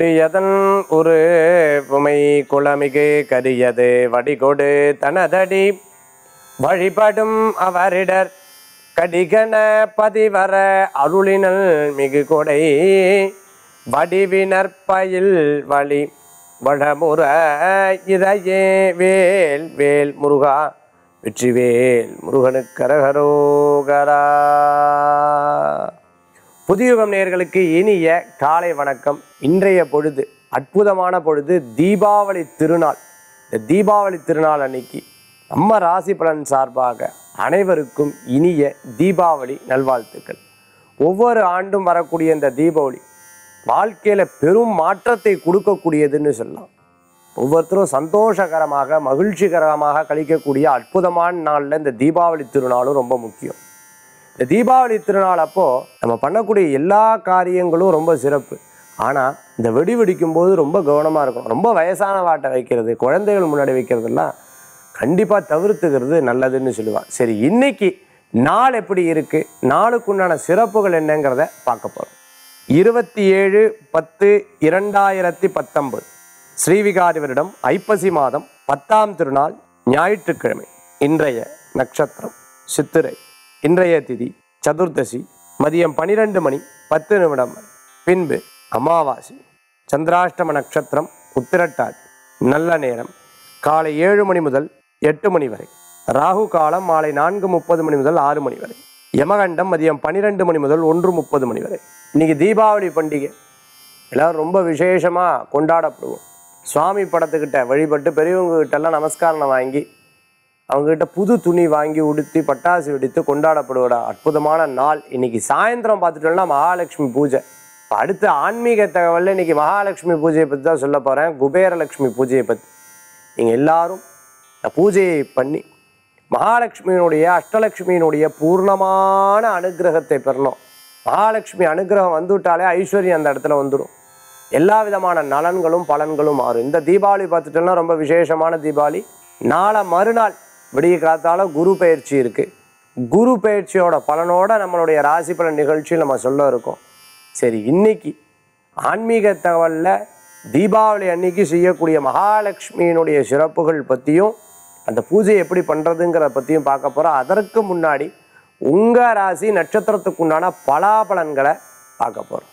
கொடியதன் ஒரு புமை குளமிகு கரியது வடிகொடு தனதடி வழிபடும் அவரிடர் கடிகன பதிவர அருளினல் மிகு கொடை வடிவினர் பயில் வழி வடமுற இறையே வேல் வேல் முருகா வெற்றிவேல் முருகனுக்கரகரோகரா புதியுகம் நேயர்களுக்கு இனிய காலை வணக்கம் இன்றைய பொழுது அற்புதமான பொழுது தீபாவளி திருநாள் இந்த தீபாவளி திருநாள் அன்னைக்கு நம்ம ராசி பலன் சார்பாக அனைவருக்கும் இனிய தீபாவளி நல்வாழ்த்துக்கள் ஒவ்வொரு ஆண்டும் வரக்கூடிய இந்த தீபாவளி வாழ்க்கையில பெரும் மாற்றத்தை கொடுக்கக்கூடியதுன்னு சொல்லலாம் ஒவ்வொருத்தரும் சந்தோஷகரமாக மகிழ்ச்சிகரமாக கழிக்கக்கூடிய அற்புதமான நாளில் இந்த தீபாவளி திருநாளும் ரொம்ப முக்கியம் இந்த தீபாவளி திருநாள் அப்போ நம்ம பண்ணக்கூடிய எல்லா காரியங்களும் ரொம்ப சிறப்பு ஆனால் இந்த வெடி வெடிக்கும் போது ரொம்ப கவனமாக இருக்கும் ரொம்ப வயசான வாட்டை வைக்கிறது குழந்தைகள் முன்னாடி வைக்கிறதெல்லாம் கண்டிப்பாக தவிர்த்துக்கிறது நல்லதுன்னு சொல்லுவாள் சரி இன்னைக்கு நாள் எப்படி இருக்கு நாளுக்குண்டான சிறப்புகள் என்னங்கிறத பார்க்க போகிறோம் இருபத்தி ஏழு பத்து இரண்டாயிரத்தி பத்தொன்பது ஸ்ரீவிகாரி வருடம் ஐப்பசி மாதம் பத்தாம் திருநாள் ஞாயிற்றுக்கிழமை இன்றைய நட்சத்திரம் சித்திரை இன்றைய திதி சதுர்தசி மதியம் பனிரெண்டு மணி பத்து நிமிடம் வரை. பின்பு அமாவாசை சந்திராஷ்டம நட்சத்திரம் உத்திரட்டாதி நல்ல நேரம் காலை ஏழு மணி முதல் எட்டு மணி வரை ராகு காலம் மாலை நான்கு முப்பது மணி முதல் ஆறு மணி வரை யமகண்டம் மதியம் பன்னிரெண்டு மணி முதல் ஒன்று முப்பது மணி வரை இன்னைக்கு தீபாவளி பண்டிகை எல்லாரும் ரொம்ப விசேஷமாக கொண்டாடப்படுவோம் சுவாமி படத்துக்கிட்ட வழிபட்டு பெரியவங்க கிட்டலாம் நமஸ்காரம் வாங்கி அவங்ககிட்ட புது துணி வாங்கி உடுத்தி பட்டாசு வெடித்து கொண்டாடப்படுவோட அற்புதமான நாள் இன்னைக்கு சாயந்தரம் பார்த்துட்டோம்னா மகாலட்சுமி பூஜை இப்போ அடுத்த ஆன்மீக தகவலில் இன்னைக்கு மகாலட்சுமி பூஜையை பற்றி தான் சொல்ல போகிறேன் குபேரலட்சுமி பூஜையை பற்றி நீங்கள் எல்லாரும் இந்த பூஜையை பண்ணி மகாலட்சுமியினுடைய அஷ்டலட்சுமியினுடைய பூர்ணமான அனுக்கிரகத்தை பெறணும் மகாலட்சுமி அனுக்கிரகம் வந்துவிட்டாலே ஐஸ்வர்யம் அந்த இடத்துல வந்துடும் எல்லா விதமான நலன்களும் பலன்களும் மாறும் இந்த தீபாவளி பார்த்துட்டோம்னா ரொம்ப விசேஷமான தீபாவளி நாளை மறுநாள் விடிய காத்தால குரு பயிற்சி இருக்கு குரு பயிற்சியோட பலனோட நம்மளுடைய ராசி பலன் நிகழ்ச்சியில் நம்ம சொல்ல இருக்கோம் சரி இன்னைக்கு ஆன்மீக தகவல்ல தீபாவளி அன்னைக்கு செய்யக்கூடிய மகாலட்சுமியினுடைய சிறப்புகள் பற்றியும் அந்த பூஜை எப்படி பண்ணுறதுங்கிற பற்றியும் பார்க்க போகிறோம் அதற்கு முன்னாடி உங்கள் ராசி நட்சத்திரத்துக்குண்டான பலாபலன்களை பார்க்க போகிறோம்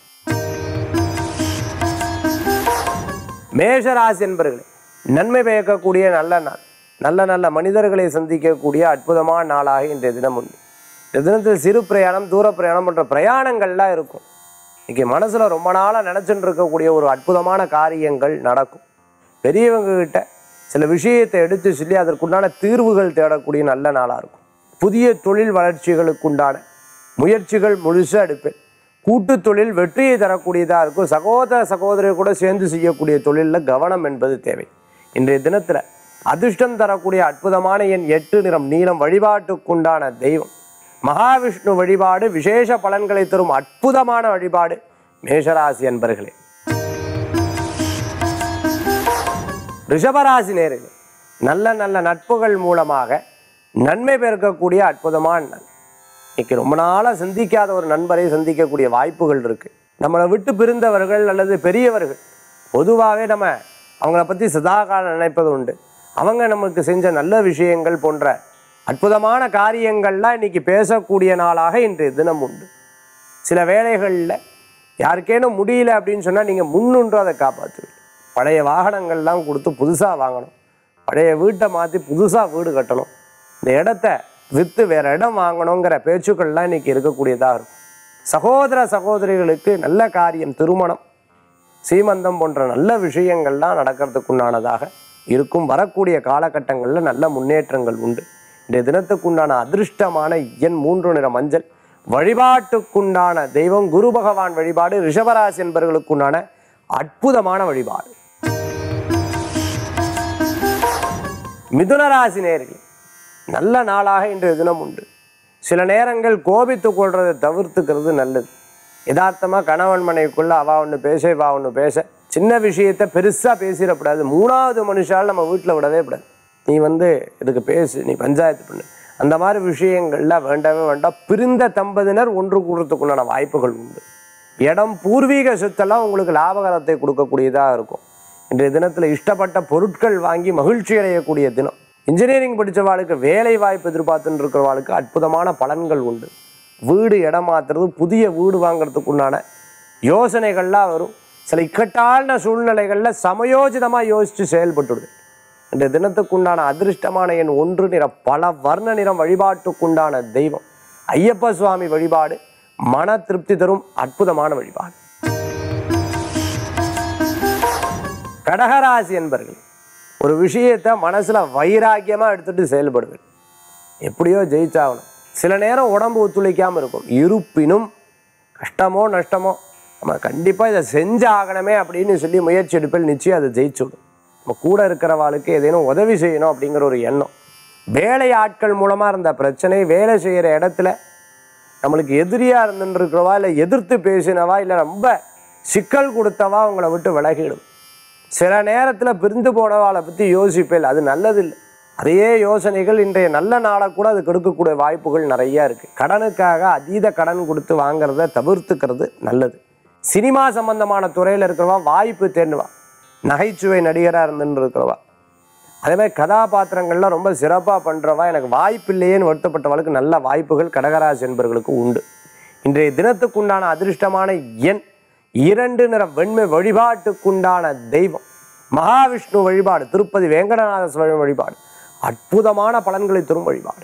மேஷராசி என்பர்களே நன்மை பயக்கக்கூடிய நல்ல நாள் நல்ல நல்ல மனிதர்களை சந்திக்கக்கூடிய அற்புதமான நாளாக இன்றைய தினம் உண்டு இந்த தினத்தில் சிறு பிரயாணம் தூர பிரயாணம் போன்ற பிரயாணங்கள்லாம் இருக்கும் இன்னைக்கு மனசுல ரொம்ப நாளாக நினச்சிட்டு இருக்கக்கூடிய ஒரு அற்புதமான காரியங்கள் நடக்கும் பெரியவங்க கிட்ட சில விஷயத்தை எடுத்து சொல்லி அதற்குண்டான தீர்வுகள் தேடக்கூடிய நல்ல நாளாக இருக்கும் புதிய தொழில் வளர்ச்சிகளுக்குண்டான முயற்சிகள் முழுசாக எடுப்பேன் கூட்டு தொழில் வெற்றியை தரக்கூடியதாக இருக்கும் சகோதர சகோதரிகள் கூட சேர்ந்து செய்யக்கூடிய தொழிலில் கவனம் என்பது தேவை இன்றைய தினத்தில் அதிர்ஷ்டம் தரக்கூடிய அற்புதமான என் எட்டு நிறம் நீளம் வழிபாட்டுக்குண்டான தெய்வம் மகாவிஷ்ணு வழிபாடு விசேஷ பலன்களை தரும் அற்புதமான வழிபாடு மேஷராசி அன்பர்களே ரிஷபராசி நேர்களே நல்ல நல்ல நட்புகள் மூலமாக நன்மை பெருக்கக்கூடிய அற்புதமான நாள் இன்னைக்கு ரொம்ப நாளாக சந்திக்காத ஒரு நண்பரை சந்திக்கக்கூடிய வாய்ப்புகள் இருக்கு நம்மளை விட்டு பிரிந்தவர்கள் அல்லது பெரியவர்கள் பொதுவாகவே நம்ம அவங்கள பற்றி சதாகாலம் நினைப்பது உண்டு அவங்க நமக்கு செஞ்ச நல்ல விஷயங்கள் போன்ற அற்புதமான காரியங்கள்லாம் இன்னைக்கு பேசக்கூடிய நாளாக இன்றைய தினம் உண்டு சில வேளைகளில் யாருக்கேனும் முடியல அப்படின்னு சொன்னால் நீங்கள் முன்னுன்று அதை காப்பாற்றுவீங்க பழைய வாகனங்கள்லாம் கொடுத்து புதுசாக வாங்கணும் பழைய வீட்டை மாற்றி புதுசாக வீடு கட்டணும் இந்த இடத்த விற்று வேற இடம் வாங்கணுங்கிற பேச்சுக்கள்லாம் இன்னைக்கு இருக்கக்கூடியதாக இருக்கும் சகோதர சகோதரிகளுக்கு நல்ல காரியம் திருமணம் சீமந்தம் போன்ற நல்ல விஷயங்கள்லாம் நடக்கிறதுக்குண்டானதாக இருக்கும் வரக்கூடிய காலகட்டங்களில் நல்ல முன்னேற்றங்கள் உண்டு இன்றைய தினத்துக்குண்டான அதிர்ஷ்டமான எண் மூன்று நிற மஞ்சள் வழிபாட்டுக்குண்டான தெய்வம் குரு பகவான் வழிபாடு ரிஷபராசி என்பவர்களுக்குண்டான அற்புதமான வழிபாடு மிதுனராசி நேர்களே நல்ல நாளாக இன்றைய தினம் உண்டு சில நேரங்கள் கோபித்து கொள்றதை தவிர்த்துக்கிறது நல்லது யதார்த்தமாக கணவன் மனைவிக்குள்ள அவா ஒன்று பேச இவா ஒன்று பேச சின்ன விஷயத்தை பெருசாக பேசிடக்கூடாது மூணாவது மனுஷால் நம்ம வீட்டில் விடவே கூடாது நீ வந்து இதுக்கு பேசு நீ பஞ்சாயத்து பண்ணு அந்த மாதிரி விஷயங்கள்ல வேண்டவே வேண்டாம் பிரிந்த தம்பதியினர் ஒன்று கூடுறதுக்குண்டான வாய்ப்புகள் உண்டு இடம் பூர்வீக சொத்தெல்லாம் உங்களுக்கு லாபகரத்தை கொடுக்கக்கூடியதாக இருக்கும் இன்றைய தினத்தில் இஷ்டப்பட்ட பொருட்கள் வாங்கி மகிழ்ச்சி அடையக்கூடிய தினம் இன்ஜினியரிங் படித்தவாளுக்கு வேலை வாய்ப்பு எதிர்பார்த்துட்டு இருக்கிறவாளுக்கு அற்புதமான பலன்கள் உண்டு வீடு இடம் மாத்துறது புதிய வீடு வாங்குறதுக்கு உண்டான யோசனைகள்லாம் வரும் சில இக்கட்டான சூழ்நிலைகளில் சமயோஜிதமாக யோசித்து செயல்பட்டுடுது இந்த தினத்துக்குண்டான அதிர்ஷ்டமான எண் ஒன்று நிறம் பல வர்ண நிறம் வழிபாட்டுக்குண்டான தெய்வம் ஐயப்ப சுவாமி வழிபாடு மன திருப்தி தரும் அற்புதமான வழிபாடு கடகராசி என்பர்கள் ஒரு விஷயத்தை மனசுல வைராக்கியமா எடுத்துட்டு செயல்படுவேன் எப்படியோ ஜெயிச்சாகணும் சில நேரம் உடம்பு ஒத்துழைக்காம இருக்கும் இருப்பினும் கஷ்டமோ நஷ்டமோ நம்ம கண்டிப்பா இதை செஞ்சாகணுமே அப்படின்னு சொல்லி முயற்சி எடுப்பில் நிச்சயம் அதை ஜெயிச்சுடும் நம்ம கூட இருக்கிறவாளுக்கு ஏதேனும் உதவி செய்யணும் அப்படிங்கிற ஒரு எண்ணம் வேலை ஆட்கள் மூலமா இருந்த பிரச்சனை வேலை செய்யற இடத்துல நம்மளுக்கு எதிரியா இருந்துருக்கிறவா இல்லை எதிர்த்து பேசினவா இல்லை ரொம்ப சிக்கல் கொடுத்தவா உங்களை விட்டு விலகிடும் சில நேரத்தில் பிரிந்து போனவாளை பற்றி யோசிப்பேன் அது நல்லதில்லை அதே யோசனைகள் இன்றைய நல்ல நாளை கூட அது கெடுக்கக்கூடிய வாய்ப்புகள் நிறைய இருக்குது கடனுக்காக அதீத கடன் கொடுத்து வாங்குறத தவிர்த்துக்கிறது நல்லது சினிமா சம்பந்தமான துறையில் இருக்கிறவா வாய்ப்பு தேடுவா நகைச்சுவை நடிகராக இருந்துன்னு இருக்கிறவா அதே மாதிரி கதாபாத்திரங்கள்லாம் ரொம்ப சிறப்பாக பண்ணுறவா எனக்கு வாய்ப்பு இல்லையேன்னு வருத்தப்பட்டவளுக்கு நல்ல வாய்ப்புகள் கடகராசி என்பவர்களுக்கு உண்டு இன்றைய தினத்துக்குண்டான அதிர்ஷ்டமான எண் இரண்டு நிற வெண்மை வழிபாட்டுக்குண்டான தெய்வம் மகாவிஷ்ணு வழிபாடு திருப்பதி வேங்கடநாத சுவாமி வழிபாடு அற்புதமான பலன்களை தரும் வழிபாடு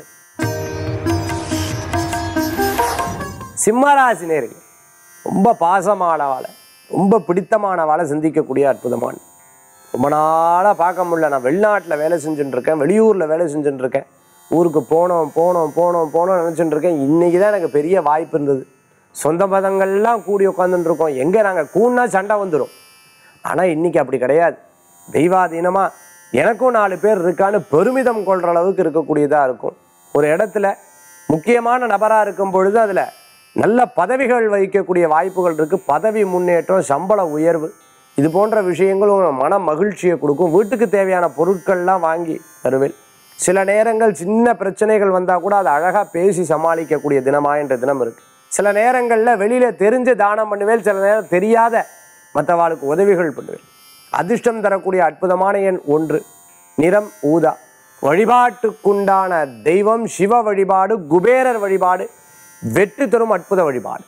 சிம்மராசி நேர்கள் ரொம்ப பாசமானவாளை ரொம்ப பிடித்தமானவாளை சிந்திக்கக்கூடிய அற்புதமான ரொம்ப நாளாக பார்க்க முடியல நான் வெளிநாட்டில் வேலை செஞ்சுட்டு இருக்கேன் வெளியூரில் வேலை செஞ்சுட்டு இருக்கேன் ஊருக்கு போனோம் போனோம் போனோம் போனோம் நினச்சிட்டு இருக்கேன் இன்றைக்கி தான் எனக்கு பெரிய வாய்ப்பு இருந்தது சொந்த பதங்கள்லாம் கூடி உட்காந்துட்டு இருக்கோம் எங்கே நாங்கள் கூடினா சண்டை வந்துடும் ஆனால் இன்றைக்கி அப்படி கிடையாது தெய்வாதீனமாக எனக்கும் நாலு பேர் இருக்கான்னு பெருமிதம் கொள்கிற அளவுக்கு இருக்கக்கூடியதாக இருக்கும் ஒரு இடத்துல முக்கியமான நபராக இருக்கும் பொழுது அதில் நல்ல பதவிகள் வகிக்கக்கூடிய வாய்ப்புகள் இருக்குது பதவி முன்னேற்றம் சம்பள உயர்வு இது போன்ற விஷயங்கள் உங்க மன மகிழ்ச்சியை கொடுக்கும் வீட்டுக்கு தேவையான பொருட்கள்லாம் வாங்கி தருவேன் சில நேரங்கள் சின்ன பிரச்சனைகள் வந்தால் கூட அதை அழகாக பேசி சமாளிக்கக்கூடிய தினமாக என்ற தினம் இருக்குது சில நேரங்களில் வெளியில் தெரிஞ்சு தானம் பண்ணுவேன் சில நேரம் தெரியாத மற்றவாளுக்கு உதவிகள் பண்ணுவேன் அதிர்ஷ்டம் தரக்கூடிய அற்புதமான எண் ஒன்று நிறம் ஊதா வழிபாட்டுக்குண்டான தெய்வம் சிவ வழிபாடு குபேரர் வழிபாடு வெற்றி தரும் அற்புத வழிபாடு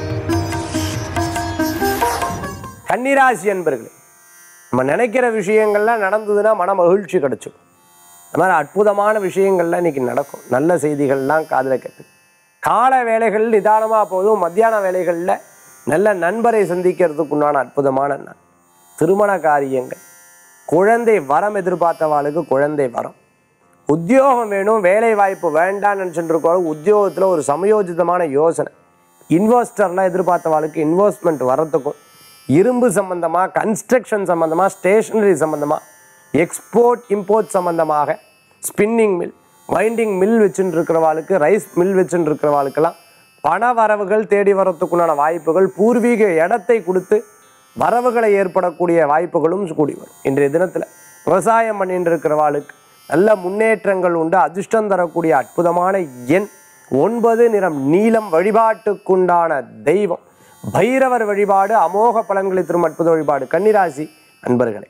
கன்னிராசி என்பர்களே நம்ம நினைக்கிற விஷயங்கள்லாம் நடந்ததுன்னா மன மகிழ்ச்சி கிடைச்சிடும் இந்த மாதிரி அற்புதமான விஷயங்கள்லாம் இன்னைக்கு நடக்கும் நல்ல செய்திகள்லாம் காதில் கேட்டு கால வேலைகள் நிதானமாக போதும் மத்தியான வேலைகளில் நல்ல நண்பரை சந்திக்கிறதுக்கு உண்டான அற்புதமான நாள் திருமண காரியங்கள் குழந்தை வரம் எதிர்பார்த்தவாளுக்கு குழந்தை வரம் உத்தியோகம் வேணும் வேலை வாய்ப்பு வேண்டாம்னு நினச்சிட்டு இருக்கோம் உத்தியோகத்தில் ஒரு சமயோஜிதமான யோசனை இன்வெஸ்டர்லாம் எதிர்பார்த்தவாளுக்கு இன்வெஸ்ட்மெண்ட் வரத்துக்கும் இரும்பு சம்பந்தமாக கன்ஸ்ட்ரக்ஷன் சம்பந்தமாக ஸ்டேஷனரி சம்பந்தமாக எக்ஸ்போர்ட் இம்போர்ட் சம்பந்தமாக ஸ்பின்னிங் மில் வைண்டிங் மில் வச்சுட்டு இருக்கிறவாளுக்கு ரைஸ் மில் வச்சுட்டு இருக்கிறவாளுக்கெல்லாம் பண வரவுகள் தேடி வரத்துக்குண்டான வாய்ப்புகள் பூர்வீக இடத்தை கொடுத்து வரவுகளை ஏற்படக்கூடிய வாய்ப்புகளும் கூடி வரும் இன்றைய தினத்தில் விவசாயம் பண்ணிட்டு இருக்கிறவாளுக்கு நல்ல முன்னேற்றங்கள் உண்டு அதிர்ஷ்டம் தரக்கூடிய அற்புதமான எண் ஒன்பது நிறம் நீலம் வழிபாட்டுக்குண்டான தெய்வம் பைரவர் வழிபாடு அமோக பலன்களை தரும் அற்புத வழிபாடு கன்னிராசி அன்பர்களே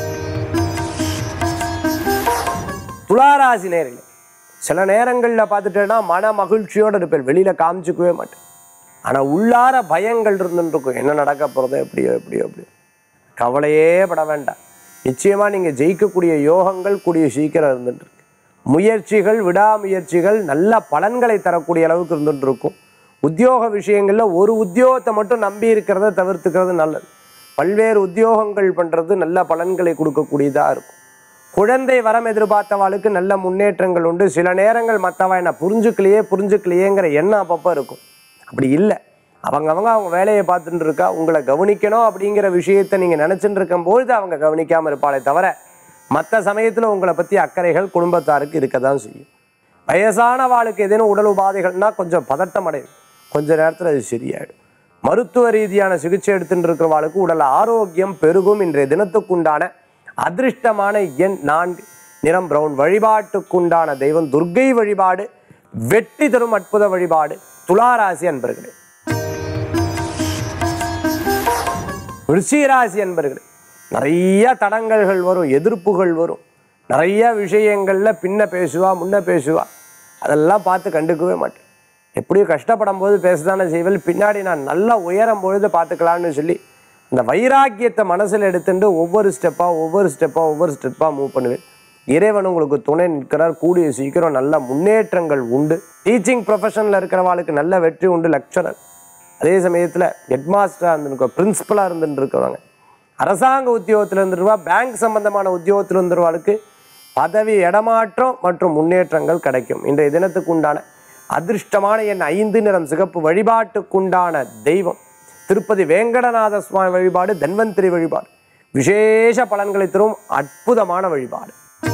துளாராசி நேர்களே சில நேரங்களில் பார்த்துட்டேன்னா மன மகிழ்ச்சியோடு இருப்பேன் வெளியில் காமிச்சிக்கவே மாட்டேன் ஆனால் உள்ளார பயங்கள் இருந்துட்டு இருக்கும் என்ன நடக்க போகிறதோ எப்படியோ எப்படியோ எப்படியோ கவலையே பட வேண்டாம் நிச்சயமாக நீங்கள் ஜெயிக்கக்கூடிய யோகங்கள் கூடிய சீக்கிரம் இருந்துட்டு இருக்கு முயற்சிகள் விடாமுயற்சிகள் நல்ல பலன்களை தரக்கூடிய அளவுக்கு இருந்துட்டு இருக்கும் உத்தியோக விஷயங்களில் ஒரு உத்தியோகத்தை மட்டும் நம்பி இருக்கிறத தவிர்த்துக்கிறது நல்லது பல்வேறு உத்தியோகங்கள் பண்ணுறது நல்ல பலன்களை கொடுக்கக்கூடியதாக இருக்கும் குழந்தை வரம் எதிர்பார்த்தவாளுக்கு நல்ல முன்னேற்றங்கள் உண்டு சில நேரங்கள் மற்றவ என்ன புரிஞ்சுக்கலையே புரிஞ்சுக்கலையேங்கிற எண்ணம் அப்பப்போ இருக்கும் அப்படி இல்லை அவங்கவங்க அவங்க வேலையை பார்த்துட்டு இருக்கா உங்களை கவனிக்கணும் அப்படிங்கிற விஷயத்தை நீங்கள் நினச்சிட்டு இருக்கும்பொழுது அவங்க கவனிக்காமல் இருப்பாளே தவிர மற்ற சமயத்தில் உங்களை பற்றி அக்கறைகள் குடும்பத்தாருக்கு இருக்க தான் செய்யும் வயசான வாளுக்கு ஏதேனும் உடல் உபாதைகள்னா கொஞ்சம் பதட்டம் அடையும் கொஞ்ச நேரத்தில் அது சரியாயிடும் மருத்துவ ரீதியான சிகிச்சை எடுத்துட்டு இருக்கிறவாளுக்கு உடல் ஆரோக்கியம் பெருகும் இன்றைய தினத்துக்குண்டான அதிர்ஷ்டமான எண் நான்கு நிறம் பிரவுன் வழிபாட்டுக்குண்டான தெய்வம் துர்க்கை வழிபாடு வெற்றி தரும் அற்புத வழிபாடு துளாராசி அன்பர்களே விருச்சிகராசி என்பர்களே நிறைய தடங்கல்கள் வரும் எதிர்ப்புகள் வரும் நிறைய விஷயங்களில் பின்ன பேசுவா முன்ன பேசுவா அதெல்லாம் பார்த்து கண்டுக்கவே மாட்டேன் எப்படியும் கஷ்டப்படும் போது பேசதானே செய்வேன் பின்னாடி நான் நல்லா உயரும் பொழுது பார்த்துக்கலாம்னு சொல்லி அந்த வைராக்கியத்தை மனசில் எடுத்துட்டு ஒவ்வொரு ஸ்டெப்பாக ஒவ்வொரு ஸ்டெப்பாக ஒவ்வொரு ஸ்டெப்பாக மூவ் பண்ணுவேன் இறைவன் உங்களுக்கு துணை நிற்கிறார் கூடிய சீக்கிரம் நல்ல முன்னேற்றங்கள் உண்டு டீச்சிங் ப்ரொஃபஷனில் இருக்கிறவாளுக்கு நல்ல வெற்றி உண்டு லெக்சரர் அதே சமயத்தில் ஹெட்மாஸ்டராக இருந்துருக்கோம் பிரின்சிபலாக இருந்துட்டு இருக்கிறவங்க அரசாங்க உத்தியோகத்தில் இருந்துருவா பேங்க் சம்பந்தமான உத்தியோகத்தில் இருந்துருவாளுக்கு பதவி இடமாற்றம் மற்றும் முன்னேற்றங்கள் கிடைக்கும் இன்றைய தினத்துக்கு உண்டான அதிர்ஷ்டமான என் ஐந்து நிறம் சிகப்பு வழிபாட்டுக்குண்டான தெய்வம் திருப்பதி வேங்கடநாத சுவாமி வழிபாடு தன்வந்திரி வழிபாடு விசேஷ பலன்களை தரும் அற்புதமான வழிபாடு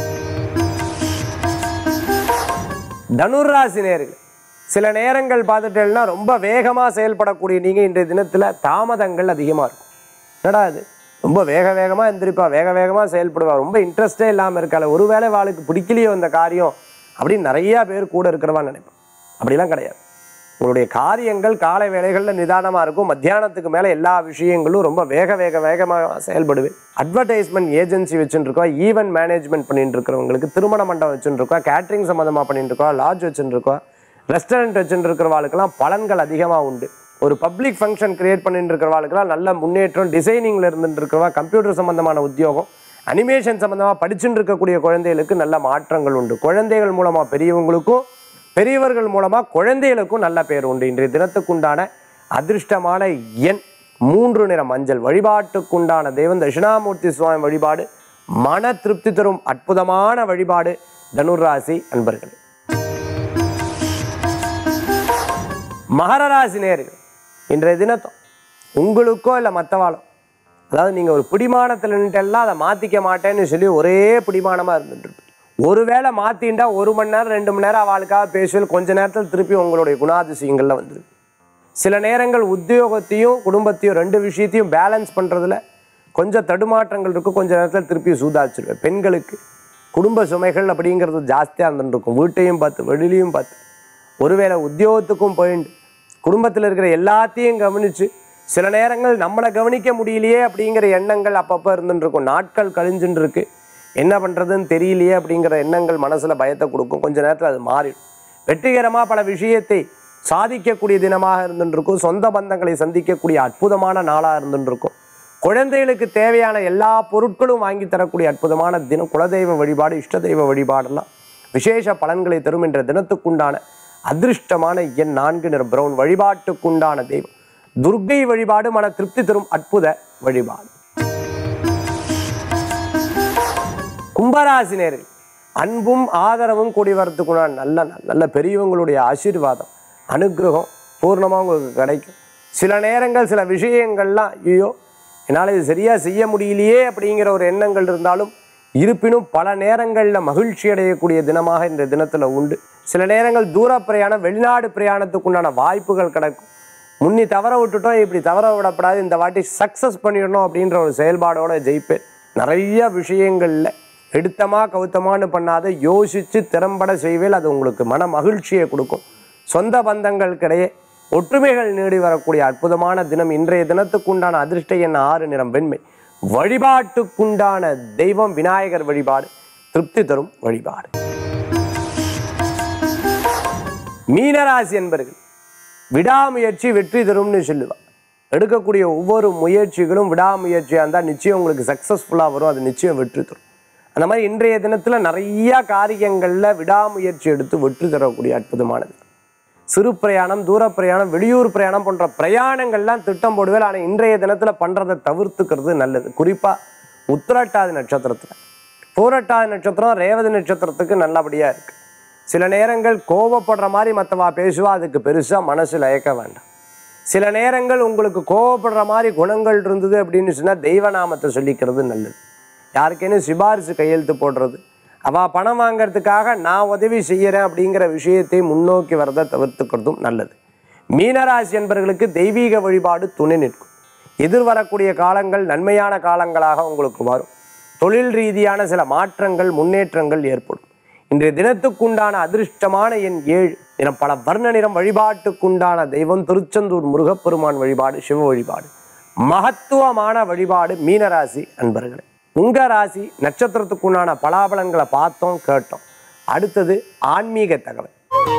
தனுராசி நேர்கள் சில நேரங்கள் பார்த்துட்டேன்னா ரொம்ப வேகமாக செயல்படக்கூடிய நீங்கள் இன்றைய தினத்தில் தாமதங்கள் அதிகமாக இருக்கும் என்னடா இது ரொம்ப வேக வேகமாக எந்திரிப்பா வேக வேகமாக செயல்படுவா ரொம்ப இன்ட்ரெஸ்டே இல்லாமல் இருக்கால ஒருவேளை வாளுக்கு பிடிக்கலையோ இந்த காரியம் அப்படின்னு நிறையா பேர் கூட இருக்கிறவா நினைப்பேன் அப்படிலாம் கிடையாது உங்களுடைய காரியங்கள் காலை வேளைகளில் நிதானமாக இருக்கும் மத்தியானத்துக்கு மேலே எல்லா விஷயங்களும் ரொம்ப வேக வேக வேகமாக செயல்படுவேன் அட்வர்டைஸ்மெண்ட் ஏஜென்சி வச்சுட்டு இருக்கோம் ஈவென்ட் மேனேஜ்மெண்ட் பண்ணிட்டு இருக்கிறவங்களுக்கு திருமண மண்டபம் வச்சுட்டு இருக்கோம் கேட்ரிங் சம்மந்தமாக பண்ணிட்டு இருக்கோம் லாட்ஜ் வச்சுட்டு இருக்கோம் ரெஸ்டாரண்ட் வச்சுட்டு இருக்கிறவாளுக்கெல்லாம் பலன்கள் அதிகமாக உண்டு ஒரு பப்ளிக் ஃபங்க்ஷன் கிரியேட் பண்ணிட்டு இருக்கிறவாளுக்கெல்லாம் நல்ல முன்னேற்றம் டிசைனிங்கில் இருந்துட்டு இருக்கிறவா கம்ப்யூட்டர் சம்மந்தமான உத்தியோகம் அனிமேஷன் சம்மந்தமாக படிச்சுட்டு இருக்கக்கூடிய குழந்தைகளுக்கு நல்ல மாற்றங்கள் உண்டு குழந்தைகள் மூலமாக பெரியவங்களுக்கும் பெரியவர்கள் மூலமாக குழந்தைகளுக்கும் நல்ல பேர் உண்டு இன்றைய தினத்துக்குண்டான அதிர்ஷ்டமான எண் மூன்று நிற மஞ்சள் வழிபாட்டுக்குண்டான தெய்வம் தட்சிணாமூர்த்தி சுவாமி வழிபாடு மன திருப்தி தரும் அற்புதமான வழிபாடு தனுராசி அன்பர்களே மகர ராசி நேர்கள் இன்றைய தினத்தம் உங்களுக்கோ இல்லை மற்றவாளோ அதாவது நீங்கள் ஒரு பிடிமானத்தில் நின்றுட்டெல்லாம் அதை மாற்றிக்க மாட்டேன்னு சொல்லி ஒரே பிடிமானமாக இருந்துட்டு இருப்பீங்க. ஒருவேளை மாற்றிண்டா ஒரு மணி நேரம் ரெண்டு மணி நேரம் அவளுக்காக பேசுவேன் கொஞ்ச நேரத்தில் திருப்பி உங்களுடைய குணாதிசயங்களில் வந்துடும் சில நேரங்கள் உத்தியோகத்தையும் குடும்பத்தையும் ரெண்டு விஷயத்தையும் பேலன்ஸ் பண்ணுறதுல கொஞ்சம் தடுமாற்றங்கள் இருக்கும் கொஞ்ச நேரத்தில் திருப்பி சூதாச்சிருவேன் பெண்களுக்கு குடும்ப சுமைகள் அப்படிங்கிறது ஜாஸ்தியாக இருந்துட்டு இருக்கும் வீட்டையும் பார்த்து வெளியிலையும் பார்த்து ஒருவேளை உத்தியோகத்துக்கும் போயிண்டு குடும்பத்தில் இருக்கிற எல்லாத்தையும் கவனித்து சில நேரங்கள் நம்மளை கவனிக்க முடியலையே அப்படிங்கிற எண்ணங்கள் அப்பப்போ இருந்துட்டு இருக்கும் நாட்கள் கழிஞ்சுட்டு இருக்கு என்ன பண்ணுறதுன்னு தெரியலையே அப்படிங்கிற எண்ணங்கள் மனசில் பயத்தை கொடுக்கும் கொஞ்ச நேரத்தில் அது மாறிடும் வெற்றிகரமாக பல விஷயத்தை சாதிக்கக்கூடிய தினமாக இருந்துட்டு இருக்கும் சொந்த பந்தங்களை சந்திக்கக்கூடிய அற்புதமான நாளாக இருந்துட்டு இருக்கும் குழந்தைகளுக்கு தேவையான எல்லா பொருட்களும் வாங்கி தரக்கூடிய அற்புதமான தினம் குலதெய்வ வழிபாடு இஷ்ட தெய்வ வழிபாடெல்லாம் விசேஷ பலன்களை தரும் என்ற தினத்துக்குண்டான அதிர்ஷ்டமான எண் நான்கு நிற பிரவுன் வழிபாட்டுக்குண்டான தெய்வம் துர்க்கை வழிபாடு மன திருப்தி தரும் அற்புத வழிபாடு கும்பராசினியர்கள் அன்பும் ஆதரவும் கூடி வரத்துக்குண்டான நல்ல நாள். நல்ல பெரியவங்களுடைய ஆசீர்வாதம் அனுக்கிரகம் பூர்ணமாக உங்களுக்கு கிடைக்கும் சில நேரங்கள் சில விஷயங்கள்லாம் ஐயோ என்னால் இது சரியாக செய்ய முடியலையே அப்படிங்கிற ஒரு எண்ணங்கள் இருந்தாலும் இருப்பினும் பல நேரங்களில் மகிழ்ச்சி அடையக்கூடிய தினமாக இந்த தினத்தில் உண்டு சில நேரங்கள் தூர பிரயாணம் வெளிநாடு பிரயாணத்துக்குண்டான வாய்ப்புகள் கிடைக்கும் முன்னி தவற விட்டுட்டோம் இப்படி தவற விடப்படாது இந்த வாட்டி சக்ஸஸ் பண்ணிடணும் அப்படின்ற ஒரு செயல்பாடோட ஜெயிப்பேன் நிறைய விஷயங்களில் எடுத்தமா கவுத்தமான்னு பண்ணாத யோசித்து திறம்பட செய்வேல் அது உங்களுக்கு மன மகிழ்ச்சியை கொடுக்கும் சொந்த பந்தங்களுக்கிடையே ஒற்றுமைகள் நீடி வரக்கூடிய அற்புதமான தினம் இன்றைய தினத்துக்குண்டான அதிர்ஷ்ட எண் ஆறு நிறம் வெண்மை வழிபாட்டுக்குண்டான தெய்வம் விநாயகர் வழிபாடு திருப்தி தரும் வழிபாடு மீனராசி என்பர்கள் விடாமுயற்சி வெற்றி தரும்னு சொல்லுவா எடுக்கக்கூடிய ஒவ்வொரு முயற்சிகளும் விடாமுயற்சியாக இருந்தால் நிச்சயம் உங்களுக்கு சக்ஸஸ்ஃபுல்லாக வரும் அது நிச்சயம் வெற்றி தரும் அந்த மாதிரி இன்றைய தினத்தில் நிறைய காரியங்களில் விடாமுயற்சி எடுத்து வெற்றி தரக்கூடிய அற்புதமானது சிறு பிரயாணம் தூர பிரயாணம் வெளியூர் பிரயாணம் போன்ற பிரயாணங்கள்லாம் திட்டம் போடுவேன் ஆனால் இன்றைய தினத்தில் பண்ணுறதை தவிர்த்துக்கிறது நல்லது குறிப்பாக உத்திரட்டாதி நட்சத்திரத்தில் பூரட்டாதி நட்சத்திரம் ரேவதி நட்சத்திரத்துக்கு நல்லபடியாக இருக்குது சில நேரங்கள் கோபப்படுற மாதிரி மற்றவா பேசுவா அதுக்கு பெருசாக மனசில் இயக்க வேண்டாம் சில நேரங்கள் உங்களுக்கு கோவப்படுற மாதிரி குணங்கள் இருந்தது அப்படின்னு சொன்னால் தெய்வநாமத்தை சொல்லிக்கிறது நல்லது யாருக்கேனும் சிபாரிசு கையெழுத்து போடுறது அவள் பணம் வாங்குறதுக்காக நான் உதவி செய்கிறேன் அப்படிங்கிற விஷயத்தை முன்னோக்கி வரதை தவிர்த்துக்கிறதும் நல்லது மீனராசி என்பவர்களுக்கு தெய்வீக வழிபாடு துணை நிற்கும் எதிர்வரக்கூடிய காலங்கள் நன்மையான காலங்களாக உங்களுக்கு வரும் தொழில் ரீதியான சில மாற்றங்கள் முன்னேற்றங்கள் ஏற்படும் இன்றைய தினத்துக்குண்டான அதிர்ஷ்டமான எண் ஏழு தினம் பல வர்ண நிறம் வழிபாட்டுக்குண்டான தெய்வம் திருச்செந்தூர் முருகப்பெருமான் வழிபாடு சிவ வழிபாடு மகத்துவமான வழிபாடு மீனராசி அன்பர்களே உங்க ராசி நட்சத்திரத்துக்குண்டான பலாபலங்களை பார்த்தோம் கேட்டோம் அடுத்தது ஆன்மீக தகவல்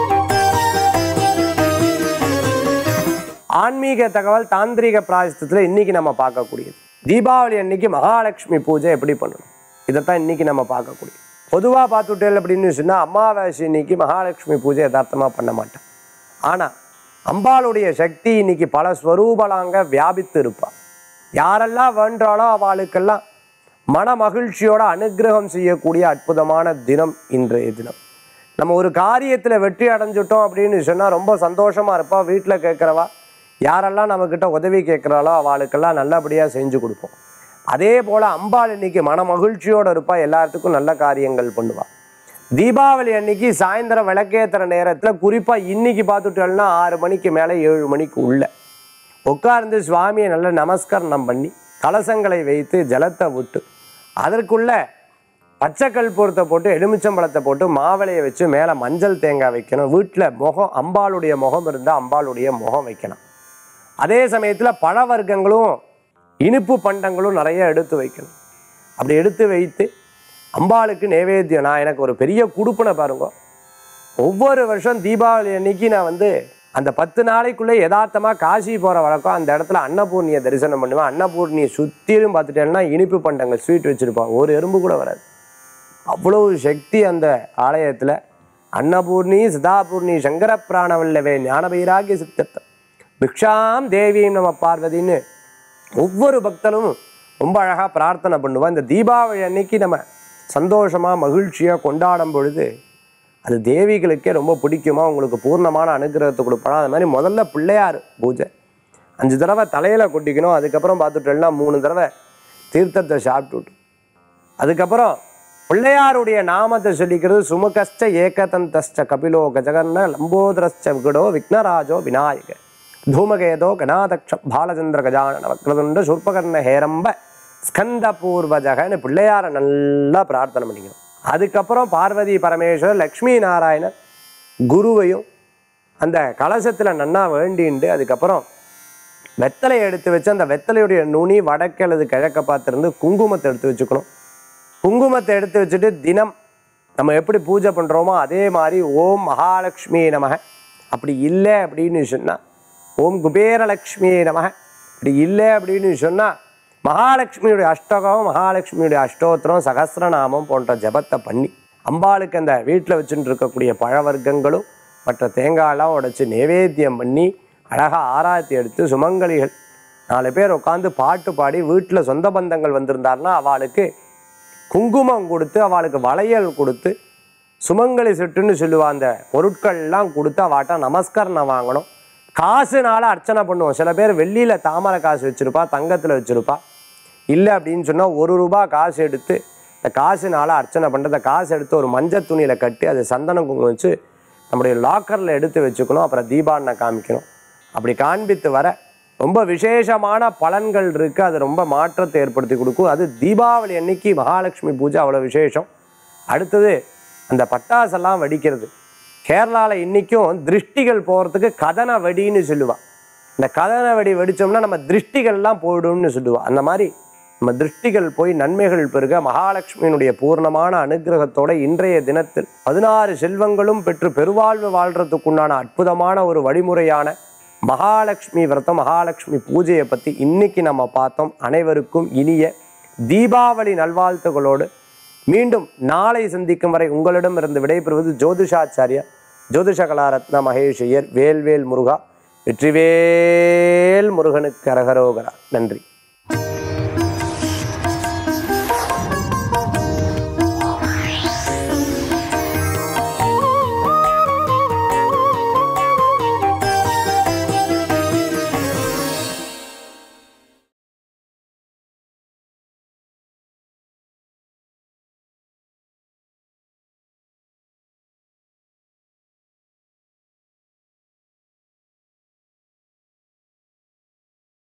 ஆன்மீக தகவல் தாந்திரிக பிராயசத்தில் இன்னைக்கு நம்ம பார்க்கக்கூடியது தீபாவளி அன்னைக்கு மகாலட்சுமி பூஜை எப்படி பண்ணணும் இதைத்தான் இன்னைக்கு நம்ம பார்க்கக்கூடியது பொதுவாக பார்த்துட்டேன் அப்படின்னு சொன்னால் அமாவாசை இன்னைக்கு மகாலட்சுமி பூஜை யதார்த்தமாக பண்ண மாட்டேன் ஆனால் அம்பாளுடைய சக்தி இன்னைக்கு பல ஸ்வரூபலாங்க வியாபித்து இருப்பாள் யாரெல்லாம் வேண்டாலோ அவளுக்கெல்லாம் மன மகிழ்ச்சியோட அனுக்கிரகம் செய்யக்கூடிய அற்புதமான தினம் இன்றைய தினம் நம்ம ஒரு காரியத்தில் வெற்றி அடைஞ்சிட்டோம் அப்படின்னு சொன்னால் ரொம்ப சந்தோஷமாக இருப்பா வீட்டில் கேட்குறவா யாரெல்லாம் நம்மக்கிட்ட உதவி கேட்குறாளோ அவளுக்கெல்லாம் நல்லபடியாக செஞ்சு கொடுப்போம் அதே போல் அம்பாள் இன்னைக்கு மன மகிழ்ச்சியோடு இருப்பா எல்லாத்துக்கும் நல்ல காரியங்கள் பண்ணுவா தீபாவளி அன்னைக்கு சாயந்தரம் விளக்கேற்றுற நேரத்தில் குறிப்பாக இன்னைக்கு பார்த்துட்டோம்னா ஆறு மணிக்கு மேலே ஏழு மணிக்கு உள்ள உட்கார்ந்து சுவாமியை நல்ல நமஸ்கரணம் பண்ணி கலசங்களை வைத்து ஜலத்தை விட்டு அதற்குள்ள பச்சைக்கல் பொருத்தை போட்டு எலுமிச்சம்பழத்தை போட்டு மாவிளையை வச்சு மேலே மஞ்சள் தேங்காய் வைக்கணும் வீட்டில் முகம் அம்பாளுடைய முகம் இருந்தால் அம்பாளுடைய முகம் வைக்கலாம் அதே சமயத்தில் பழ வர்க்கங்களும் இனிப்பு பண்டங்களும் நிறைய எடுத்து வைக்கணும் அப்படி எடுத்து வைத்து அம்பாளுக்கு நைவேத்தியம் நான் எனக்கு ஒரு பெரிய குடுப்பனை பாருங்க ஒவ்வொரு வருஷம் தீபாவளி அன்னைக்கு நான் வந்து அந்த பத்து நாளைக்குள்ளே யதார்த்தமாக காசி போகிற வழக்கம் அந்த இடத்துல அன்னபூர்ணியை தரிசனம் பண்ணுவேன் அன்னபூர்ணியை சுற்றிலும் பார்த்துட்டேன்னா இனிப்பு பண்டங்கள் ஸ்வீட் வச்சுருப்பான் ஒரு எறும்பு கூட வராது அவ்வளவு சக்தி அந்த ஆலயத்தில் அன்னபூர்ணி சிதாபூர்ணி சங்கர பிராணவல்லவே ஞானபைராகிய சித்தத்தம் பிக்ஷாம் தேவியும் நம்ம பார்வதின்னு ஒவ்வொரு பக்தனும் ரொம்ப அழகாக பிரார்த்தனை பண்ணுவான் இந்த தீபாவளி அன்னைக்கு நம்ம சந்தோஷமாக மகிழ்ச்சியாக கொண்டாடும் பொழுது அது தேவிகளுக்கே ரொம்ப பிடிக்குமா உங்களுக்கு பூர்ணமான அனுகிரகத்தை கொடுப்பா அது மாதிரி முதல்ல பிள்ளையார் பூஜை அஞ்சு தடவை தலையில் கொட்டிக்கணும் அதுக்கப்புறம் பார்த்துட்டோம்னா மூணு தடவை தீர்த்தத்தை சாப்பிட்டுட்டு அதுக்கப்புறம் பிள்ளையாருடைய நாமத்தை சொல்லிக்கிறது சுமுகஸ்ச ஏகதந்தஸ்ச கபிலோ கஜகர்ண லம்போதரஸ்ச விகடோ விக்னராஜோ விநாயக தூமகேதோ கணாதக்ஷ பாலச்சந்திர கஜானன வக்ரதுண்ட சூர்பகர்ண ஹேரம்ப ஸ்கந்த பூர்வஜகன்னு பிள்ளையாரை நல்லா பிரார்த்தனை பண்ணிக்கணும் அதுக்கப்புறம் பார்வதி பரமேஸ்வரர் லக்ஷ்மி நாராயணர் குருவையும் அந்த கலசத்தில் நன்னா வேண்டிண்டு அதுக்கப்புறம் வெத்தலையை எடுத்து வச்சு அந்த வெத்தலையுடைய நுனி வடக்கு அல்லது கிழக்க பார்த்துருந்து குங்குமத்தை எடுத்து வச்சுக்கணும் குங்குமத்தை எடுத்து வச்சுட்டு தினம் நம்ம எப்படி பூஜை பண்ணுறோமோ அதே மாதிரி ஓம் மகாலட்சுமி நமக அப்படி இல்லை அப்படின்னு சொன்னால் ஓம் குபேரலக்ஷ்மி நமக இப்படி இல்லை அப்படின்னு சொன்னால் மகாலட்சுமியுடைய அஷ்டகம் மகாலட்சுமியுடைய அஷ்டோத்திரம் சகஸ்ரநாமம் போன்ற ஜபத்தை பண்ணி அம்பாளுக்கு அந்த வீட்டில் வச்சுட்டு இருக்கக்கூடிய பழ வர்க்கங்களும் மற்ற தேங்காயெல்லாம் உடைச்சு நைவேத்தியம் பண்ணி அழகாக ஆராய்ச்சி எடுத்து சுமங்கலிகள் நாலு பேர் உட்காந்து பாட்டு பாடி வீட்டில் சொந்த பந்தங்கள் வந்திருந்தாருன்னா அவளுக்கு குங்குமம் கொடுத்து அவளுக்கு வளையல் கொடுத்து சுமங்கலி செட்டுன்னு சொல்லுவா அந்த பொருட்கள்லாம் கொடுத்து அவாட்ட நமஸ்கரணம் வாங்கணும் காசுனால அர்ச்சனை பண்ணுவோம் சில பேர் வெள்ளியில் தாமரை காசு வச்சுருப்பா தங்கத்தில் வச்சுருப்பா இல்லை அப்படின்னு சொன்னால் ஒரு ரூபா காசு எடுத்து இந்த காசுனால அர்ச்சனை பண்ணுறத காசு எடுத்து ஒரு மஞ்சள் துணியில் கட்டி அதை சந்தனம் குங்குமம் வச்சு நம்முடைய லாக்கரில் எடுத்து வச்சுக்கணும் அப்புறம் தீபாவளை காமிக்கணும் அப்படி காண்பித்து வர ரொம்ப விசேஷமான பலன்கள் இருக்குது அது ரொம்ப மாற்றத்தை ஏற்படுத்தி கொடுக்கும் அது தீபாவளி அன்னைக்கு மகாலட்சுமி பூஜை அவ்வளோ விசேஷம் அடுத்தது அந்த பட்டாசெல்லாம் வெடிக்கிறது கேரளாவில் இன்றைக்கும் திருஷ்டிகள் போகிறதுக்கு கதன வெடின்னு சொல்லுவாள் இந்த கதன வெடி வெடித்தோம்னா நம்ம திருஷ்டிகள்லாம் போயிடும்னு சொல்லுவா அந்த மாதிரி நம்ம திருஷ்டிகள் போய் நன்மைகள் பெருக மகாலட்சுமியினுடைய பூர்ணமான அனுகிரகத்தோட இன்றைய தினத்தில் பதினாறு செல்வங்களும் பெற்று பெருவாழ்வு வாழ்றதுக்குண்டான அற்புதமான ஒரு வழிமுறையான மகாலட்சுமி விரதம் மகாலட்சுமி பூஜையை பற்றி இன்னைக்கு நம்ம பார்த்தோம் அனைவருக்கும் இனிய தீபாவளி நல்வாழ்த்துகளோடு மீண்டும் நாளை சந்திக்கும் வரை உங்களிடமிருந்து விடைபெறுவது ஜோதிஷாச்சாரியா ஜோதிஷ கலாரத்ன மகேஷ் ஐயர் வேல்வேல் முருகா வெற்றிவேல் முருகனுக்கு அரகரோகரா நன்றி